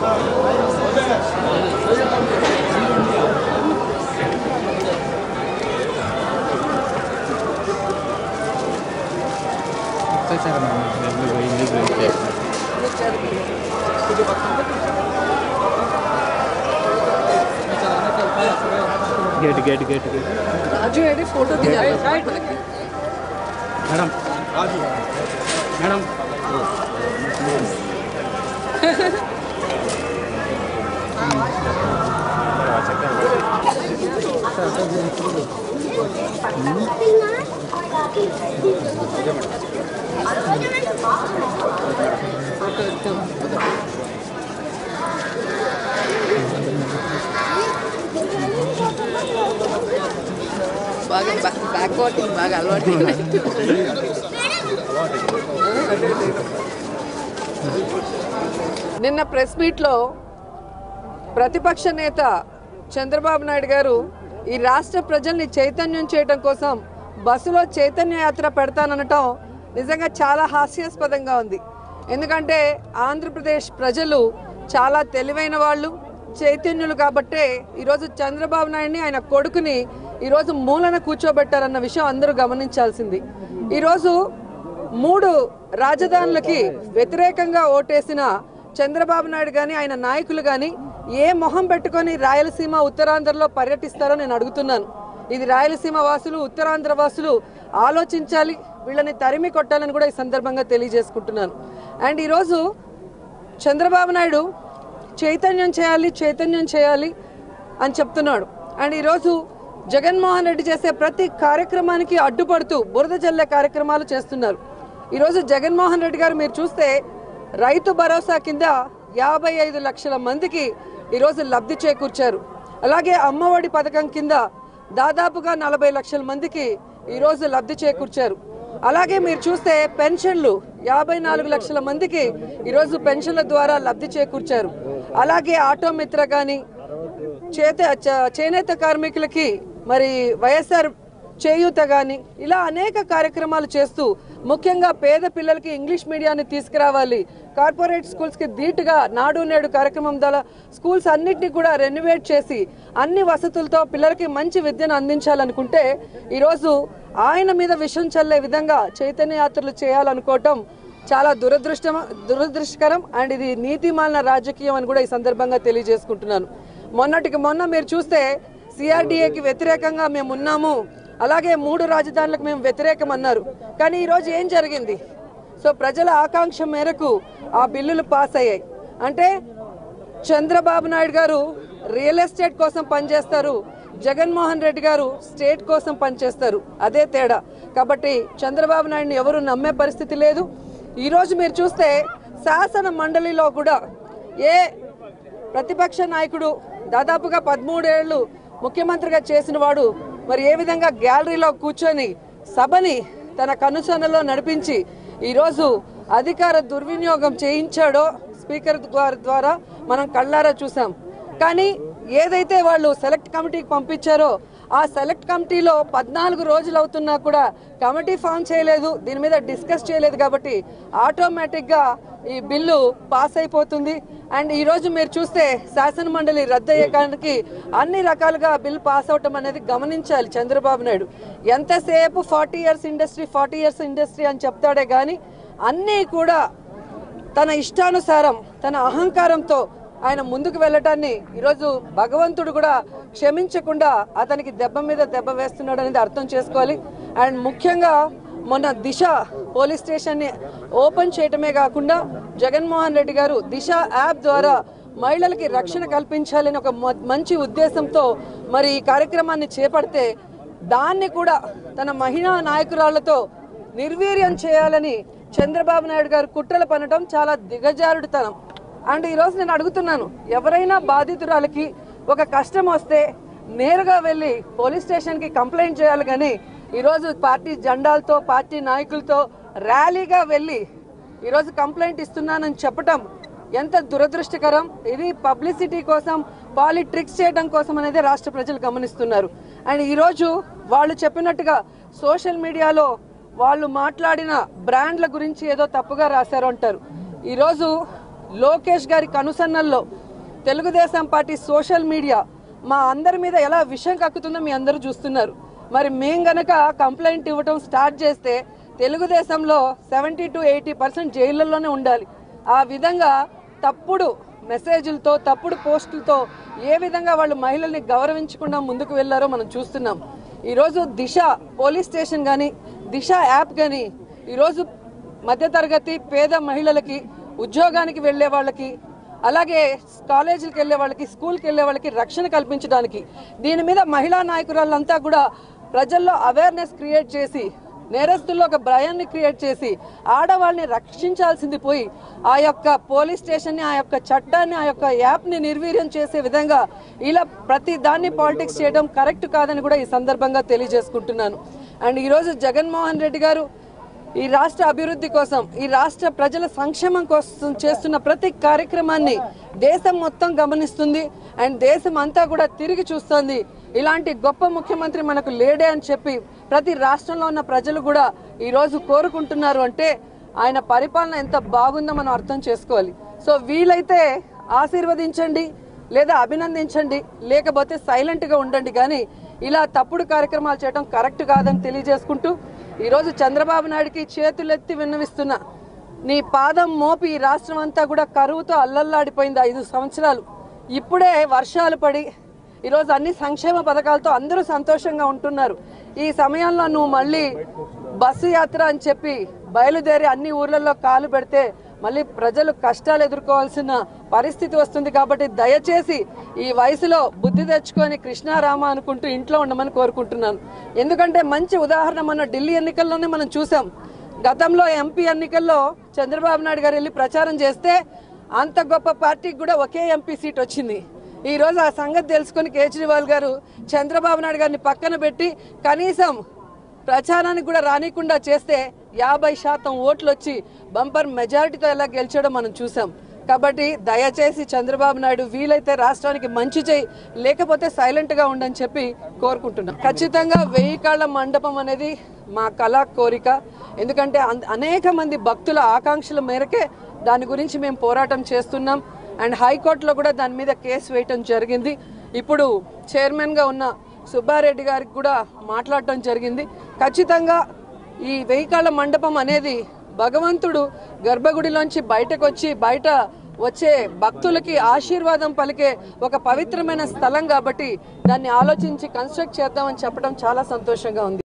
gate gate gate gate Raju ఏడి photo తీయాలి madam madam photo ఇద్దాం బాగా బ్యాక్ వాకింగ్ బాగా అలవాటు నిన్న ప్రెస్ మీట్లో ప్రతిపక్ష నేత చంద్రబాబు నాయుడు గారు ఈ రాష్ట్ర ప్రజల్ని చైతన్యం చేయడం కోసం బస్సులో చైతన్య యాత్ర పెడతాననటం నిజంగా చాలా హాస్యాస్పదంగా ఉంది ఎందుకంటే ఆంధ్రప్రదేశ్ ప్రజలు చాలా తెలివైన వాళ్ళు చైతన్యులు కాబట్టే ఈరోజు చంద్రబాబు నాయుడిని ఆయన కొడుకుని ఈరోజు మూలన కూర్చోబెట్టారన్న విషయం అందరూ గమనించాల్సింది ఈరోజు మూడు రాజధానులకి వ్యతిరేకంగా ఓటేసిన చంద్రబాబు నాయుడు కానీ ఆయన నాయకులు కానీ ఏ మొహం పెట్టుకొని రాయలసీమ ఉత్తరాంధ్రలో పర్యటిస్తారో నేను అడుగుతున్నాను ఇది రాయలసీమ వాసులు ఉత్తరాంధ్ర వాసులు ఆలోచించాలి వీళ్ళని తరిమి కొట్టాలని కూడా ఈ సందర్భంగా తెలియజేసుకుంటున్నాను అండ్ ఈరోజు చంద్రబాబు నాయుడు చైతన్యం చేయాలి చైతన్యం చేయాలి అని చెప్తున్నాడు అండ్ ఈరోజు జగన్మోహన్ రెడ్డి చేసే ప్రతి కార్యక్రమానికి అడ్డుపడుతూ బురద జల్లే కార్యక్రమాలు చేస్తున్నారు ఈరోజు జగన్మోహన్ రెడ్డి గారు మీరు చూస్తే రైతు భరోసా కింద యాభై ఐదు లక్షల మందికి ఈరోజు లబ్ధి చేకూర్చారు అలాగే అమ్మఒడి పథకం కింద దాదాపుగా నలభై లక్షల మందికి ఈరోజు లబ్ధి చేకూర్చారు అలాగే మీరు చూస్తే పెన్షన్లు యాభై నాలుగు లక్షల మందికి ఈరోజు పెన్షన్ల ద్వారా లబ్ధి చేకూర్చారు అలాగే ఆటో మిత్ర కానీ చేత చ- చేనేత కార్మికులకి మరి వైఎస్ఆర్ చేయూత కానీ ఇలా అనేక కార్యక్రమాలు చేస్తూ ముఖ్యంగా పేద పిల్లలకి ఇంగ్లీష్ మీడియాన్ని తీసుకురావాలి కార్పొరేట్ స్కూల్స్కి ధీటుగా నాడు నేడు కార్యక్రమం ద్వారా స్కూల్స్ అన్నిటినీ కూడా రెనోవేట్ చేసి అన్ని వసతులతో పిల్లలకి మంచి విద్యను అందించాలనుకుంటే ఈరోజు ఆయన మీద విషం చల్లే విధంగా చైతన్య యాత్రలు చేయాలనుకోవటం చాలా దురదృష్టం దురదృష్టకరం అండ్ ఇది నీతిమాలిన రాజకీయం అని కూడా ఈ సందర్భంగా తెలియజేసుకుంటున్నాను మొన్నటికి మొన్న మీరు చూస్తే సిఆర్డీఏకి వ్యతిరేకంగా మేము ఉన్నాము అలాగే మూడు రాజధానులకు మేము వ్యతిరేకం అన్నారు కానీ ఈరోజు ఏం జరిగింది సో ప్రజల ఆకాంక్ష మేరకు ఆ బిల్లులు పాస్ అయ్యాయి అంటే చంద్రబాబు నాయుడు గారు రియల్ ఎస్టేట్ కోసం పనిచేస్తారు జగన్మోహన్ రెడ్డి గారు స్టేట్ కోసం పనిచేస్తారు అదే తేడా కాబట్టి చంద్రబాబు నాయుడిని ఎవరు నమ్మే పరిస్థితి లేదు ఈరోజు మీరు చూస్తే శాసన మండలిలో కూడా ఏ ప్రతిపక్ష నాయకుడు దాదాపుగా పదమూడేళ్లు ముఖ్యమంత్రిగా చేసిన వాడు మరి ఏ విధంగా గ్యాలరీలో కూర్చొని సభని తన కనుసనలో నడిపించి ఈరోజు అధికార దుర్వినియోగం చేయించాడో స్పీకర్ ద్వా- ద్వారా మనం కళ్ళారా చూసాం కానీ ఏదైతే వాళ్ళు సెలెక్ట్ కమిటీకి పంపించారో ఆ సెలెక్ట్ కమిటీలో పద్నాలుగు రోజులు అవుతున్నా కూడా కమిటీ ఫామ్ చేయలేదు దీని మీద డిస్కస్ చేయలేదు కాబట్టి ఆటోమేటిక్గా ఈ బిల్లు పాస్ అయిపోతుంది అండ్ ఈ రోజు మీరు చూస్తే శాసన మండలి రద్దు అయ్యేకానికి అన్ని రకాలుగా బిల్ పాస్ అవటం అనేది గమనించాలి చంద్రబాబు నాయుడు ఎంతసేపు forty years industry forty years industry అని చెప్తాడే కానీ అన్నీ కూడా తన ఇష్టానుసారం తన అహంకారంతో ఆయన ముందుకు వెళ్ళటాన్ని ఈరోజు భగవంతుడు కూడా క్షమించకుండా అతనికి దెబ్బ మీద దెబ్బ వేస్తున్నాడు అనేది అర్థం చేసుకోవాలి అండ్ ముఖ్యంగా మొన్న దిశ పోలీస్ స్టేషన్ని ఓపెన్ చేయటమే కాకుండా జగన్మోహన్ రెడ్డి గారు దిశ యాప్ ద్వారా మహిళలకి రక్షణ కల్పించాలని ఒక మ- మంచి ఉద్దేశంతో మరి ఈ కార్యక్రమాన్ని చేపడితే దాన్ని కూడా తన మహిళా నాయకురాళ్లతో నిర్వీర్యం చేయాలని చంద్రబాబు నాయుడు గారు కుట్రలు పనడం చాలా దిగజారుడుతనం అండ్ ఈరోజు నేను అడుగుతున్నాను ఎవరైనా బాధితురాలకి ఒక కష్టం వస్తే నేరుగా వెళ్ళి పోలీస్ స్టేషన్కి కంప్లైంట్ చేయాలి కానీ ఈరోజు పార్టీ జెండాలతో పార్టీ నాయకులతో ర్యాలీగా వెళ్ళి ఈరోజు కంప్లైంట్ ఇస్తున్నానని చెప్పటం ఎంత దురదృష్టకరం ఇది పబ్లిసిటీ కోసం పాలిట్రిక్స్ చేయడం కోసం అనేది రాష్ట్ర ప్రజలు గమనిస్తున్నారు అండ్ ఈరోజు వాళ్ళు చెప్పినట్టుగా సోషల్ మీడియాలో వాళ్ళు మాట్లాడిన బ్రాండ్ల గురించి ఏదో తప్పుగా రాశారు అంటారు ఈరోజు లోకేష్ గారి కనుసన్నల్లో తెలుగుదేశం పార్టీ సోషల్ మీడియా మా అందరి మీద ఎలా విషం కక్కుతుందో మీ అందరూ చూస్తున్నారు మరి మేం గనక కంప్లైంట్ ఇవ్వటం స్టార్ట్ చేస్తే తెలుగుదేశంలో సెవెంటీ టు ఎయిటీ పర్సెంట్ జైళ్ళల్లోనే ఉండాలి ఆ విధంగా తప్పుడు మెసేజ్లతో తప్పుడు పోస్టులతో ఏ విధంగా వాళ్ళు మహిళల్ని గౌరవించకుండా ముందుకు వెళ్లారో మనం చూస్తున్నాం ఈరోజు దిశ పోలీస్ స్టేషన్ కానీ దిశ యాప్ కానీ ఈరోజు మధ్యతరగతి పేద మహిళలకి ఉద్యోగానికి వెళ్ళే వాళ్ళకి అలాగే కాలేజీలకు వెళ్ళే వాళ్ళకి స్కూల్కి వెళ్ళే వాళ్ళకి రక్షణ కల్పించడానికి దీని మీద మహిళా నాయకురాలంతా కూడా ప్రజల్లో అవేర్నెస్ క్రియేట్ చేసి నేరస్తుల్లో ఒక భయాన్ని క్రియేట్ చేసి ఆడవాళ్ళని రక్షించాల్సింది పోయి ఆ యొక్క పోలీస్ స్టేషన్ని ఆ యొక్క చట్టాన్ని ఆ యొక్క యాప్ని నిర్వీర్యం చేసే విధంగా ఇలా ప్రతి దాన్ని పాలిటిక్స్ చేయడం కరెక్ట్ కాదని కూడా ఈ సందర్భంగా తెలియజేసుకుంటున్నాను అండ్ ఈరోజు జగన్మోహన్ రెడ్డి గారు ఈ రాష్ట్ర అభివృద్ధి కోసం ఈ రాష్ట్ర ప్రజల సంక్షేమం కోసం చేస్తున్న ప్రతి కార్యక్రమాన్ని దేశం మొత్తం గమనిస్తుంది అండ్ దేశం అంతా కూడా తిరిగి చూస్తోంది ఇలాంటి గొప్ప ముఖ్యమంత్రి మనకు లేడే అని చెప్పి ప్రతి రాష్ట్రంలో ఉన్న ప్రజలు కూడా ఈరోజు కోరుకుంటున్నారు అంటే ఆయన పరిపాలన ఎంత బాగుందో మనం అర్థం చేసుకోవాలి సో వీలైతే ఆశీర్వదించండి లేదా అభినందించండి లేకపోతే సైలెంట్గా ఉండండి కానీ ఇలా తప్పుడు కార్యక్రమాలు చేయడం కరెక్ట్ కాదని తెలియజేసుకుంటూ ఈరోజు చంద్రబాబు నాయుడికి చేతులెత్తి విన్నవిస్తున్నా నీ పాదం మోపి ఈ రాష్ట్రం అంతా కూడా కరువుతో అల్లల్లాడిపోయింది ఐదు సంవత్సరాలు ఇప్పుడే వర్షాలు పడి ఈరోజు అన్ని సంక్షేమ పథకాలతో అందరూ సంతోషంగా ఉంటున్నారు ఈ సమయంలో నువ్వు మళ్ళీ బస్సు యాత్ర అని చెప్పి బయలుదేరి అన్ని ఊర్లలో కాలు పెడితే మళ్ళీ ప్రజలు కష్టాలు ఎదుర్కోవాల్సిన పరిస్థితి వస్తుంది కాబట్టి దయచేసి ఈ వయసులో బుద్ధి తెచ్చుకొని కృష్ణారామ అనుకుంటూ ఇంట్లో ఉండమని కోరుకుంటున్నాను ఎందుకంటే మంచి ఉదాహరణ మన ఢిల్లీ ఎన్నికల్లోనే మనం చూసాం గతంలో ఎంపీ ఎన్నికల్లో చంద్రబాబు నాయుడు గారు వెళ్ళి ప్రచారం చేస్తే అంత గొప్ప పార్టీకి కూడా ఒకే ఎంపీ సీట్ వచ్చింది ఈ రోజు ఆ సంగతి తెలుసుకొని కేజ్రీవాల్ గారు చంద్రబాబు నాయుడు గారిని పక్కన పెట్టి కనీసం ప్రచారానికి కూడా రానికుండా చేస్తే యాభై శాతం ఓట్లు వచ్చి బంపర్ మెజారిటీతో ఎలా గెలిచాడో మనం చూసాం కాబట్టి దయచేసి చంద్రబాబు నాయుడు వీలైతే రాష్ట్రానికి మంచి చేయి లేకపోతే సైలెంట్గా ఉండని చెప్పి కోరుకుంటున్నాం ఖచ్చితంగా వెయ్యి కాళ్ళ మండపం అనేది మా కళ కోరిక ఎందుకంటే అన్- అనేక మంది భక్తుల ఆకాంక్షల మేరకే దాని గురించి మేము పోరాటం చేస్తున్నాం అండ్ హైకోర్టులో కూడా దాని మీద కేసు వేయటం జరిగింది ఇప్పుడు చైర్మన్గా ఉన్న సుబ్బారెడ్డి గారికి కూడా మాట్లాడటం జరిగింది ఖచ్చితంగా ఈ వెయ్యికాళ్ళ మండపం అనేది భగవంతుడు గర్భగుడిలోంచి బయటకు వచ్చి బయట వచ్చే భక్తులకి ఆశీర్వాదం పలికే ఒక పవిత్రమైన స్థలం కాబట్టి దాన్ని ఆలోచించి కన్స్ట్రక్ట్ చేద్దామని చెప్పడం చాలా సంతోషంగా ఉంది